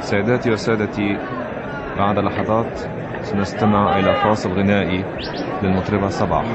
سيداتي وسادتي بعد لحظات سنستمع إلى فاصل غنائي للمطربة صباح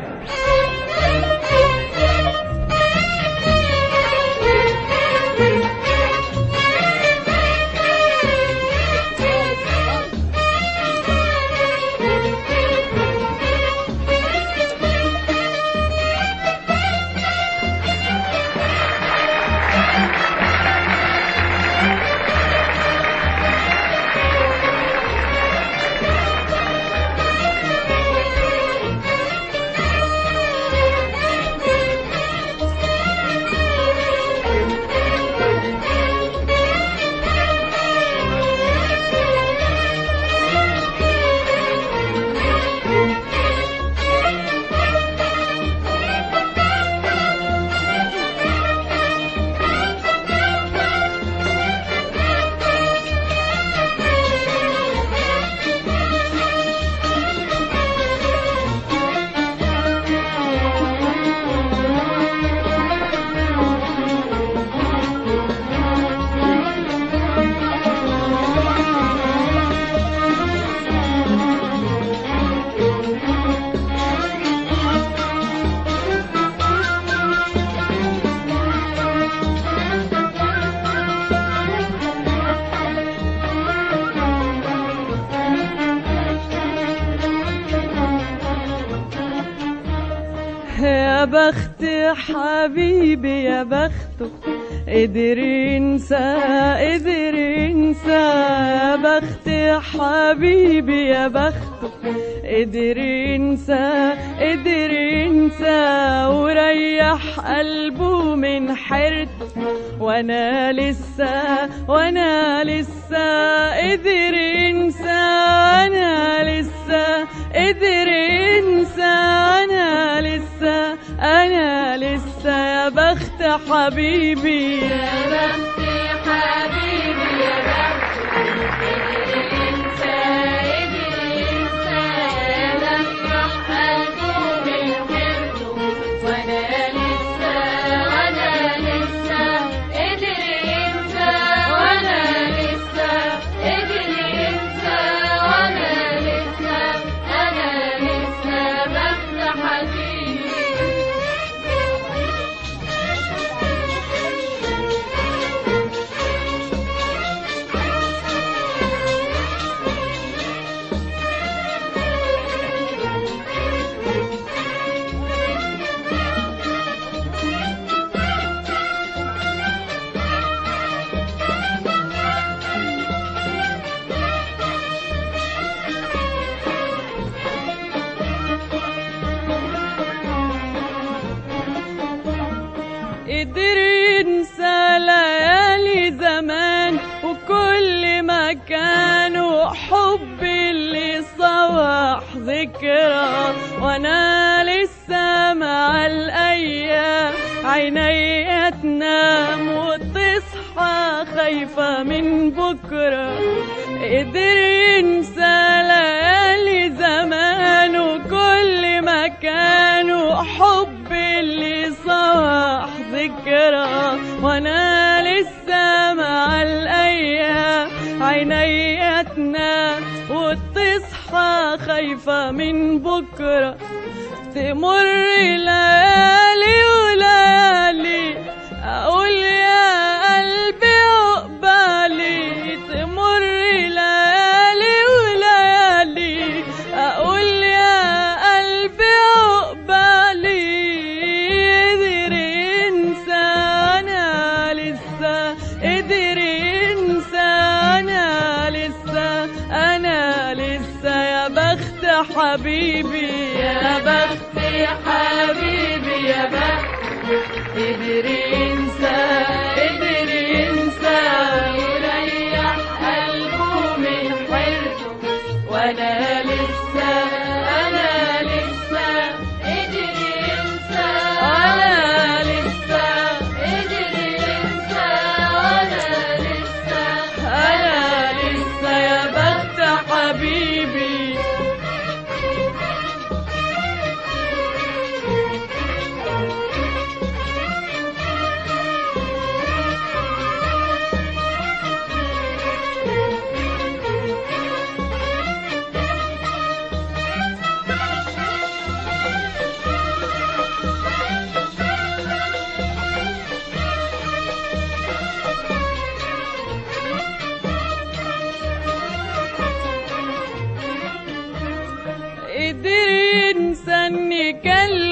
يا بخت حبيبي يا بخته قدر ينسى قدر ينسى يا بخت حبيبي يا بخته قدر ينسى قدر ينسى وريح قلبه من حيرته وانا لسه وانا لسه قدر ينسى انا لسه قدر ينسى انا لسه انا لسه يا بخت حبيبي يا بخت حبيبي يا بخت قدر ينسى قدر ينسى لفرح قلبه من حيرته وانا لسه وانا لسه قدر ينسى وانا لسه قدر ينسى وانا لسه انا لسه بخت حبيبي قدر ينسى ليالي زمان وكل مكان وحب اللي صبح ذكرى وانا لسه مع الايام عيني تنام وتصحى خايفة من بكرة قدر ينسى ليالي زمان وكل مكان وحب اللي صبح ذكرى وانا لسه مع الايام عيني تنام وتصحى خايفة من بكرة تمر ليالي وليالي اقول يا قلبي عقبالي تمر ليالي وليالي اقول يا قلبي عقبالي قدر ينسى انا لسه قدر ينسى انا لسه انا لسه يا بخت حبيبي يا بخت حبيبي يا بخت قدر ينسى قدر ينسى يريح قلبه من حيرته وانا لسه انا لسه قدر ينسى انا لسه قدر ينسى وانا لسه انا لسه يا بخت حبيبي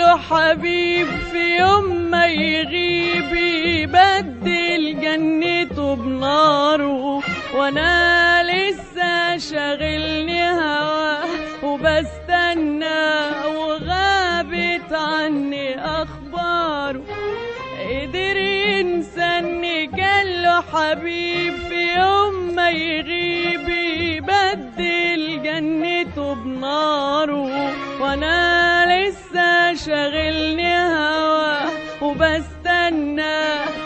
له حبيب في يوم ما يغيب يبدل جنته بناره وانا لسه شاغلني هواه وبستنى وغابت عني اخباره قدر ينسى ان كان له حبيب في يوم ما يغيب يبدل جنته بناره وانا لسه شاغلني هواه وبستنى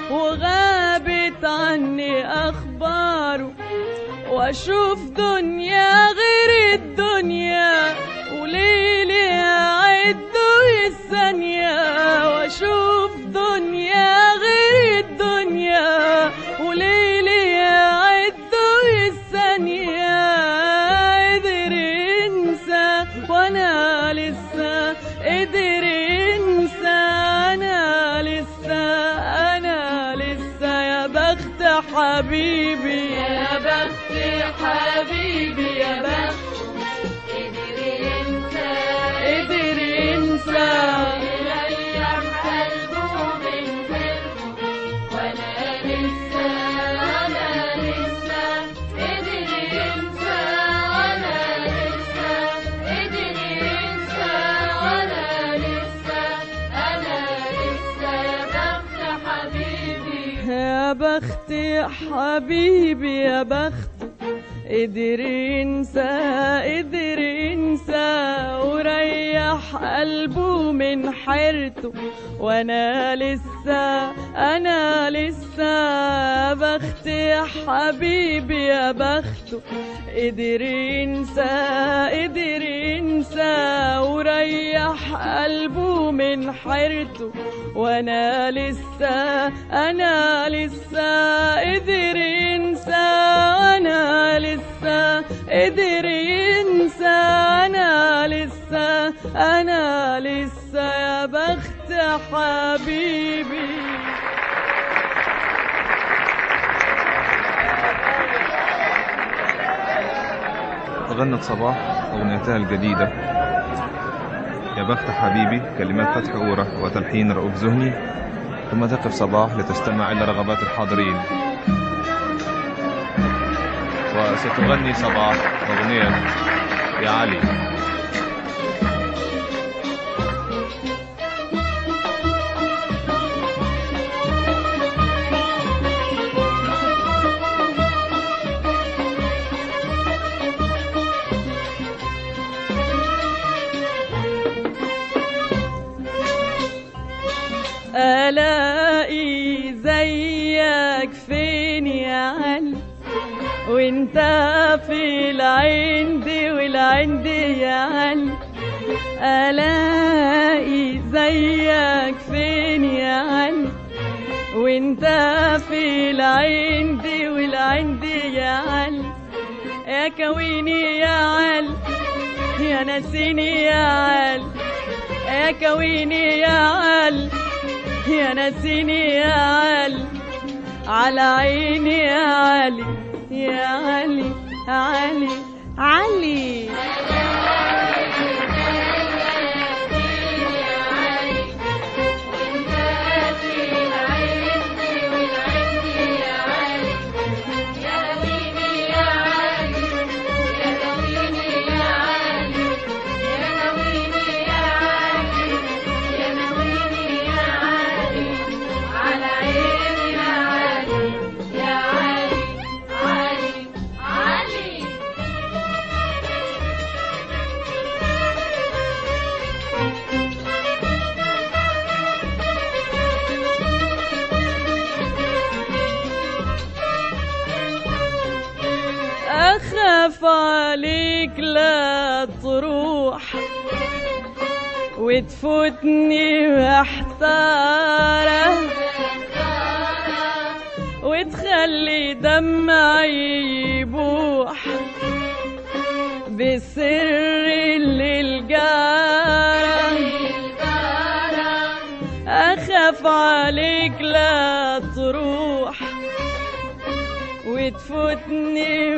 وغابت عني اخباره واشوف دنيا غير الدنيا وليلي اعده الثانية واشوف دنيا غير الدنيا وليلي اعده الثانية قدر ينسى وانا لسه قدر ينسى انا لسه انا لسه يا بخت حبيبي يا بخت حبيبي يا بخت قدر ينسى قدر ينسى يريح قلبه من حرمه وانا لسه انا لسه قدر ينسى وانا لسه قدر ينسى وانا لسه انا لسه يا بخت حبيبي يا بختي حبيبي يا بخت قدر ينسى قدر ينسى وريح قلبه من حيرته وانا لسه انا لسه بختي حبيبي يا بخته قدر ينسى قدر ينسى وريح قلبه من حيرته وانا لسه انا لسه قدر ينسى وانا لسه قدر ينسى انا لسه انا لسه يا بخت حبيبي غنت صباح أغنيتها الجديدة يا بخت حبيبي كلمات فتحي أورة وتلحين رؤوف زهني ثم تقف صباح لتستمع إلى رغبات الحاضرين وستغني صباح أغنية يا علي الاقي زيك فين يا علي وانت في العند والعند يا علي الاقي زيك فين يا علي وانت في العند والعند يا علي يا كويني يا علي يا نسيني يا علي يا كويني يا علي يا نسيني يا علي على عيني يا علي يا علي علي علي أخاف عليك لا تروح وتفوتني محتارة وتخلي دمعي يبوح بسر للجارة أخاف عليك لا تروح وتفوتني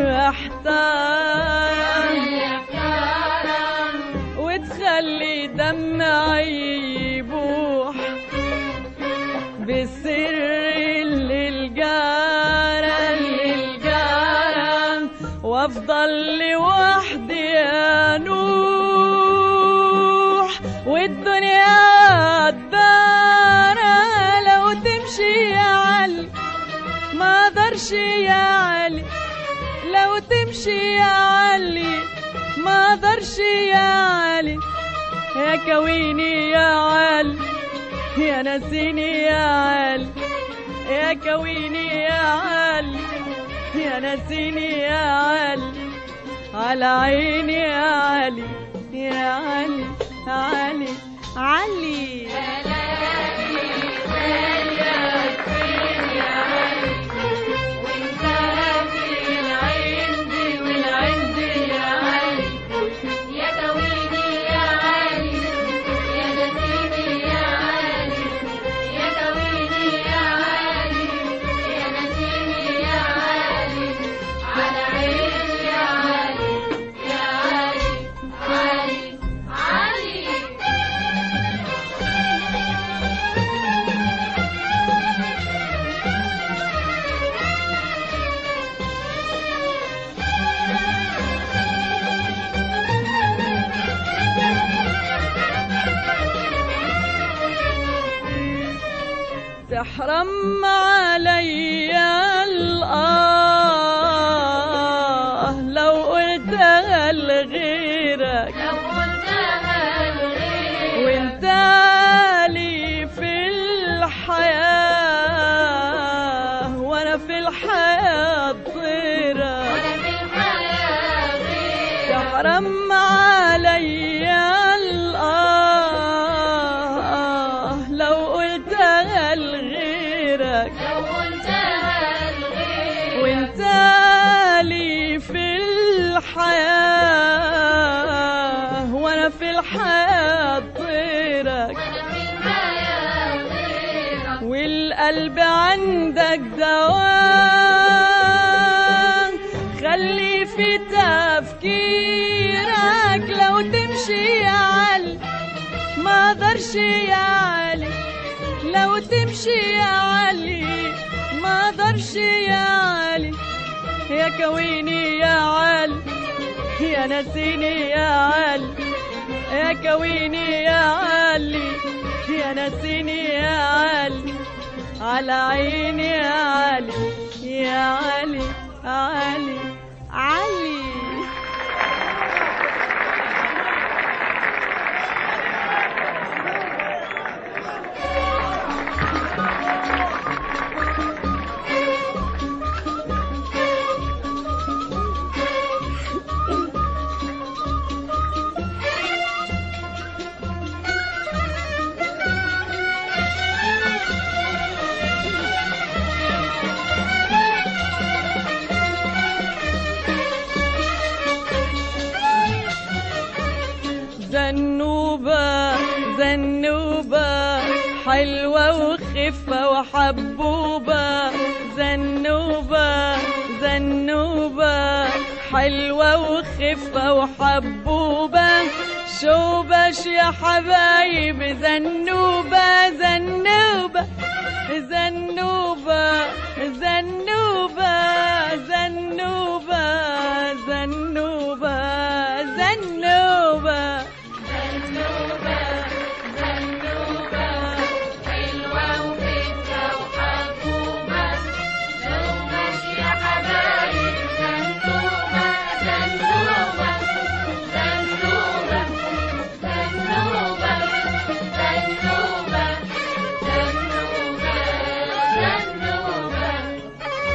محتار وتخلي دمعي افضل لوحدي انوح والدنيا الدارة لو تمشي يا علي ما اقدرش يا علي لو تمشي يا علي ما اقدرش يا علي يا كويني يا علي يا نسيني يا علي يا كويني يا علي يا نسيني يا علي على عيني يا علي يا علي علي علي يا كويني يا علي يا نسيني يا علي يا كويني يا علي يا نسيني يا علي على عيني يا علي يا علي علي علي تحرم علي الآه لو قلتها لغيرك لو قلتها لغيرك وانت لي في الحياة وانا في الحياة طيرك وأنا في الحياة غيرك تحرم علي الآه لو قلتها لغيرك لو قلتها لغيرك وانت لي في الحياة وانا في الحياة طيرك وأنا في الحياة غيرك والقلب عندك دواء خلي في تفكيرك لو تمشي يا علي ما اقدرش يا علي لو تمشي يا علي ما اقدرش يا علي يا كويني يا علي يا نسيني يا علي يا كويني يا علي يا نسيني يا علي على عيني يا علي يا علي علي علي زنوبة زنوبة حلوة وخفة وحبوبة زنوبة زنوبة حلوة وخفة وحبوبة شوبش يا حبايب زنوبة زنوبة زنوبة زنوبة زنوبة زنوبة زنوبة زنوبة زنوبة حلوة وفكرة وحبوبة زوبة يا حبايب زنوبة زنوبة زنوبة زنوبة زنوبة زنوبة زنوبة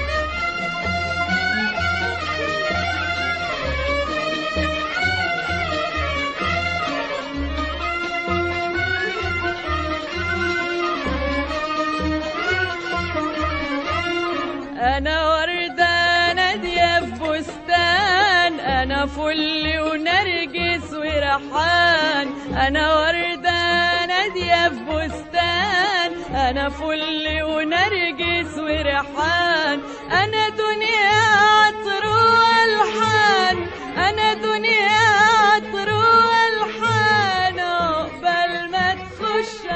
أنا وردة نادية في بستان أنا فل ونرجس وريحان أنا وردة نادية في بستان أنا فل ونرجس وريحان أنا دنيا عطر والحان أنا دنيا عطر والحان عقبال ما تخش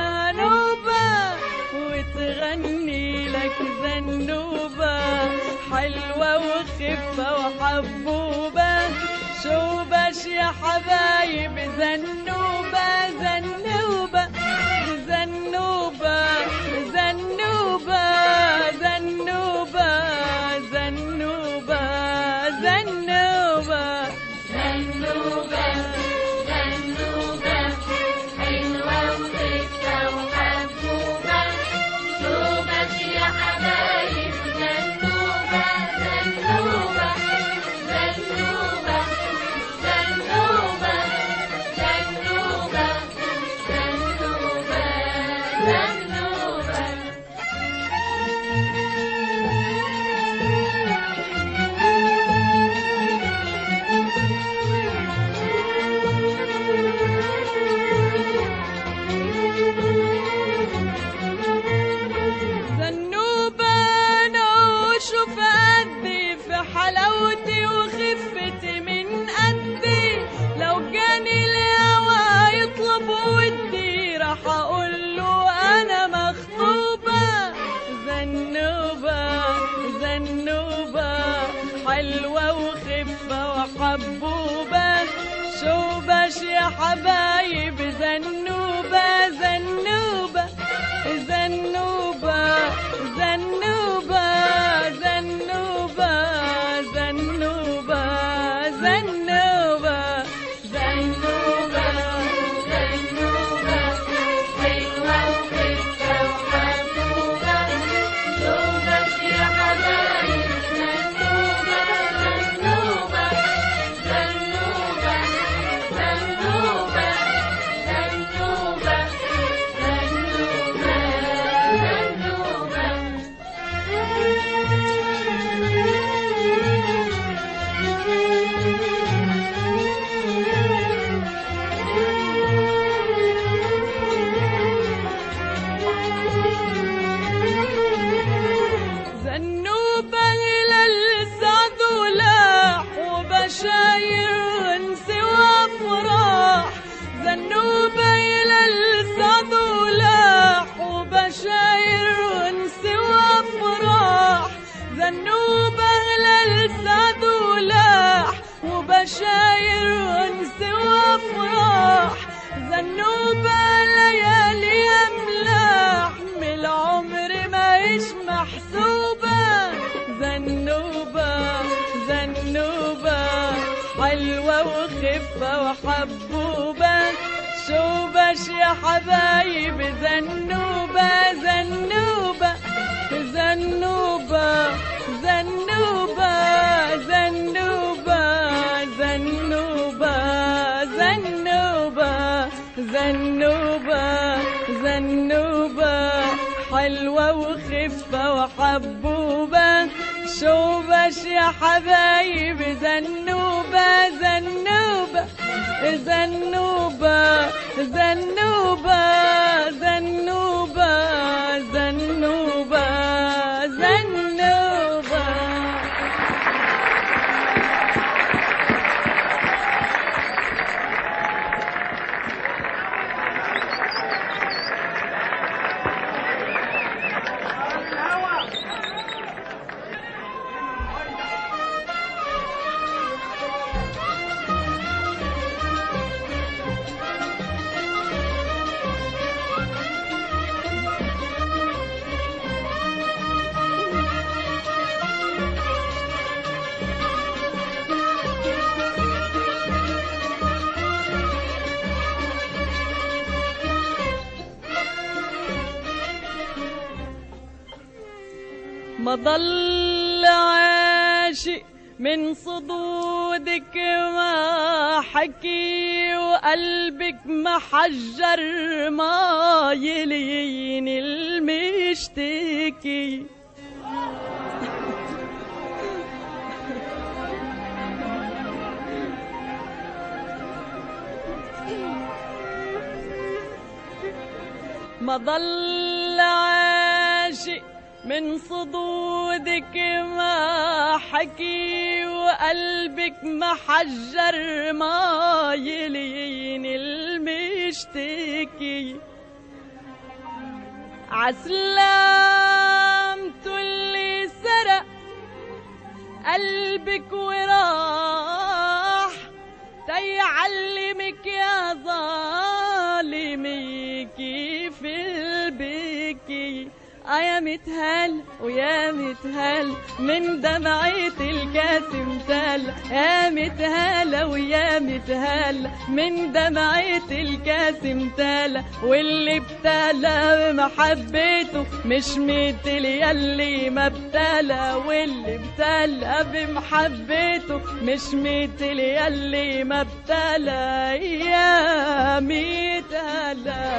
نوبة وتغني لك زنوبة حلوة حلوة وخفة وحبوبة شوبش يا حبايب زنوبة زنوبة زنوبة زنوبة زنوبة زنوبة زنوبة زنوبة زنوبة حلوة وخفة وحبوبة شوبك يا حبايب زنوبة زنوبة زنوبة زنوبة زنوبة زنوبة زنوبة زنوبة أنا وشوف قدي في حلاوتي وخفتي من قدي لو جاني الهوا يطلب ودي راح أقول له أنا مخطوبة زنوبة زنوبة حلوة وخفة وحبوبة شوبش يا حبايب زنوبة زنوبة زنوبة زنوبة زنوبة زنوبة زنوبة زنوبة زنوبة حلوة وخفة وحبوبة شوبك يا حبايب زنوبة زنوبة زنوبة زنوبة زنوبة زنوبة زنوبة زنوبة إلى السعد ولاح وبشاير ونسي وأفراح زنوبة إلى السعد ولاح وبشاير ونسي وأفراح زنوبة إلى السعد ولاح وبشاير ونسي وأفراح زنوبة ليالي أملاح من العمر ما إيش محسوبة زنوبة زنوبة حلوة وخفة وحبوبة شوبش يا حبايب زنوبة زنوبة زنوبة زنوبة زنوبة زنوبة زنوبة زنوبة زنوبة حلوة وخفة وحبوبة شوبش يا حبايب زنوبة زنوبة زنوبة زنوبة زنوبة زنوبة زنوبة ما ضل عاشق من صدودك ما حكي وقلبك محجر ما يلين المشتكي ما ضل عاشق من صدودك ما حكي وقلبك محجر ما يلين المشتكي عسلامته اللي سرق قلبك وراح تيعلمك يا ظالمي كيف البكي آه يا متهل ويا متهل من دمعة الكاسم تل يا متهالة ويا متهالة من دمعة الكاسم تل واللي ابتلى بمحبته مش مثل يلي ما ابتلى واللي ابتلى بمحبته مش مثل يلي ما ابتلى يا متهالة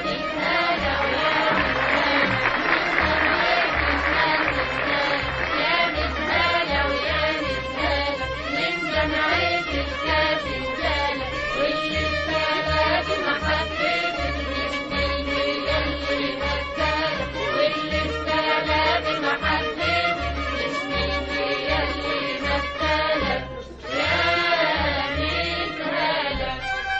يا متهالة ويا متهالة من دمعة الكاس الزالة واللي ابتلى بمحبتك مش بالمية اللي مبتلى واللي ابتلى بمحبتك مش بالمية اللي مبتلى يا متهالة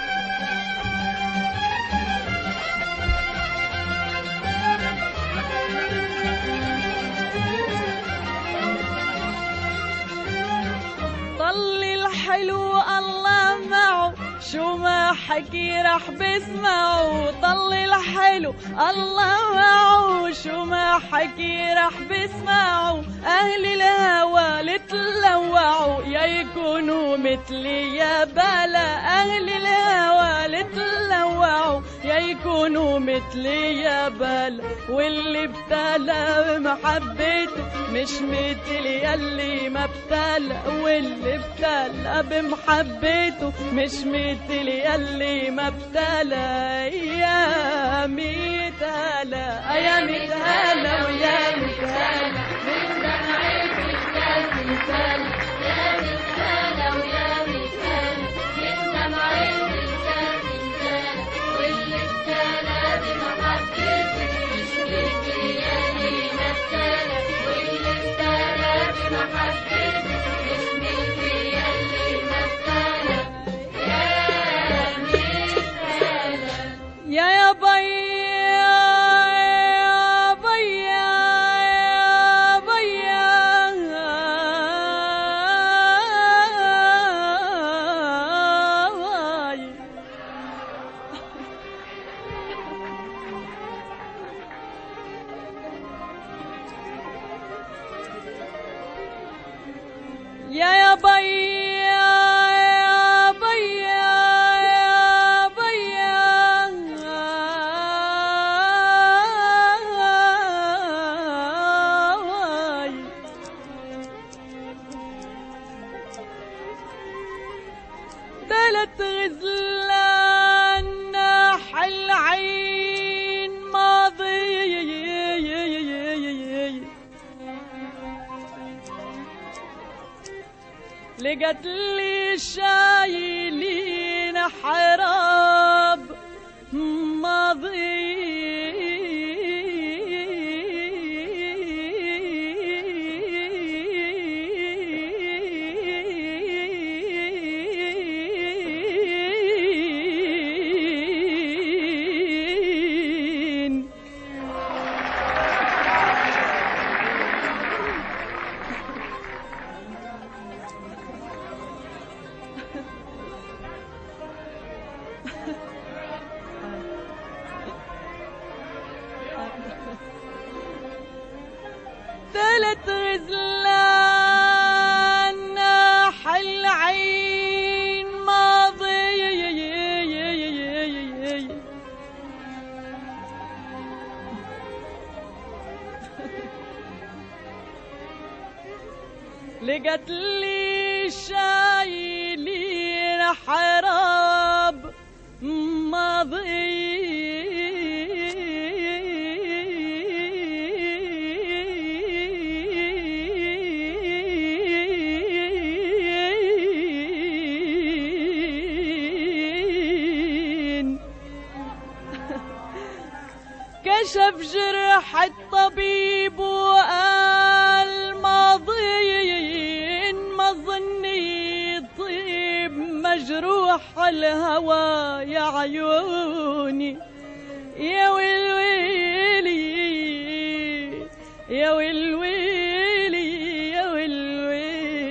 طل الحلو الله معه شو ما حكي رح بسمعه طل الحلو الله معه شو ما حكي رح بسمعه أهل الهوى لتلوعوا يا يكونوا مثلي يا بلا أهل الهوى لتلوعوا يا يكونوا مثلي يا بلا واللي ابتلى بمحبته مش مثل يلي ما ابتلى واللي ابتلى بمحبته مش مثل يلي ما ابتلى يا ميت هلا يا ميت هلا ويا ميت هلا من دمعة الكاس الزالة يا متهالة ويا متهالة من دمعة الكاس الزالة واللي ابتلى بمحبتك مش بالليالي مبتلى واللي ابتلى بمحبتك مش بالليالي مبتلى يا متهالة يا يا بيا يا بيا يا بيا يا يا بيا يا بيا يا بيا تلت غزلان ناحل عين ماضي لقت لي شايلين حراب ماضي ثلاث غزلان ناحل عين ماضي لقت لي شايلين حراب ماضي كشف جرح الطبيب وقال ماضي ما ظني طيب مجروح الهوى يا عيوني يا ويلويلي يا ويلويلي يا ويلويلي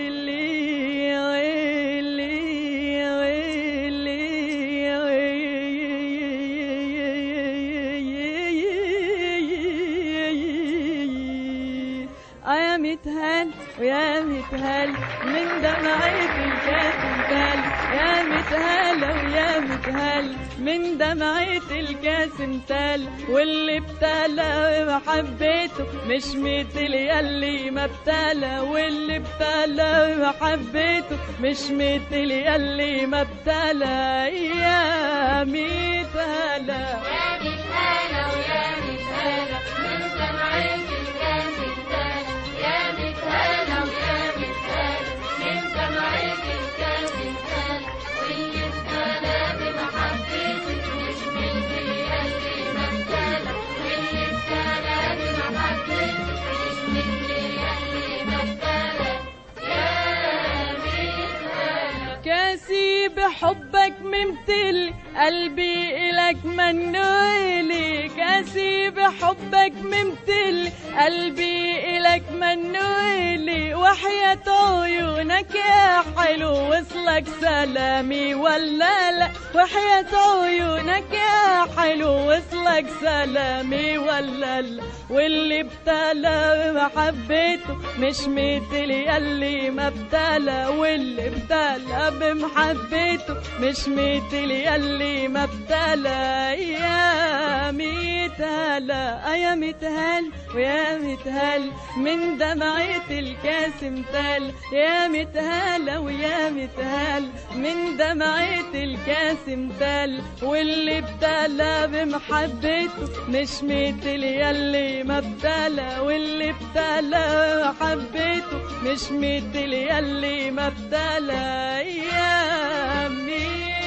متهان ويا متهال من دمعة الكاسم تال يا متهالة ويا متهال من دمعة الكاسم تال واللي ابتلى محبته مش مثل يلي ما ابتلى واللي ابتلى محبته مش مثل يلي ما ابتلى يا متهالة يا متهالة ويا متهالة من دمعة الكاس التالة يا متهالة ويا متهالة من دمعة الكاس التالة واللي ابتلى بمحبتك مش مثل يلي ما ابتلى واللي ابتلى بمحبتك مش مثل يلي ما ابتلى يا متهالة كاسي بحبك ممتلي قلبي إلك منولي كاسي بحبك ممتلي قلبي إلك منولي وحياة عيونك يا حلو وصلك سلامي ولا لا وحياة عيونك يا حلو وصلك سلامي ولا لا واللي ابتلى محبته مش مثل يلي ما ابتلى واللي ابتلى بمحبته مش مثل يلي ما ابتلى يا متهلا يا متهل ويا متهل من دمعة الكاس متال يا متهالة ويا متهال من دمعة الكاس متال واللي ابتلى بمحبته مش مثل يلي ما ابتلى واللي ابتلى محبته مش مثل يلي ما ابتلى يا متهالة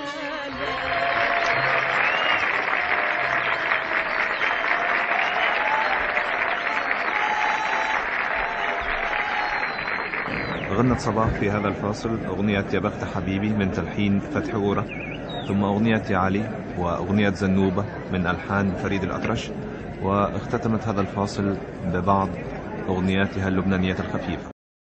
غنت صباح في هذا الفاصل أغنية يا بخت حبيبي من تلحين فتحي غورة ثم أغنية يا علي وأغنية زنوبة من ألحان فريد الأطرش واختتمت هذا الفاصل ببعض أغنياتها اللبنانية الخفيفة